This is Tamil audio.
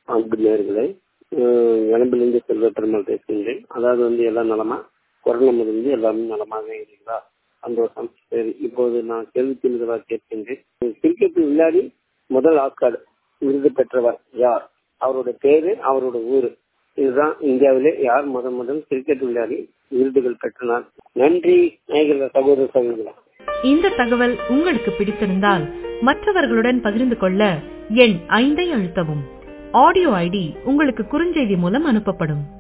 அன்பு நேர்களே இளம்பிலிருந்து செல்வ பெருமாள் பேசுகின்றேன் அதாவது வந்து எல்லாம் நலமா கொரோனா முதலிருந்து எல்லாமே நலமாக இருக்கிறீங்களா சந்தோஷம் சரி இப்போது நான் கேள்வி திருந்தவாக கேட்கின்றேன் கிரிக்கெட் விளையாடி முதல் ஆஸ்கார் விருது பெற்றவர் யார் அவருடைய பேரு அவரோட ஊரு இதுதான் இந்தியாவிலே யார் முதல் முதல் கிரிக்கெட் விளையாடி விருதுகள் பெற்றனர் நன்றி நேயர்கள் சகோதர சகோதரர்களா இந்த தகவல் உங்களுக்கு பிடித்திருந்தால் மற்றவர்களுடன் பகிர்ந்து கொள்ள எண் ஐந்தை அழுத்தவும் ஆடியோ ஐடி உங்களுக்கு குறுஞ்செய்தி மூலம் அனுப்பப்படும்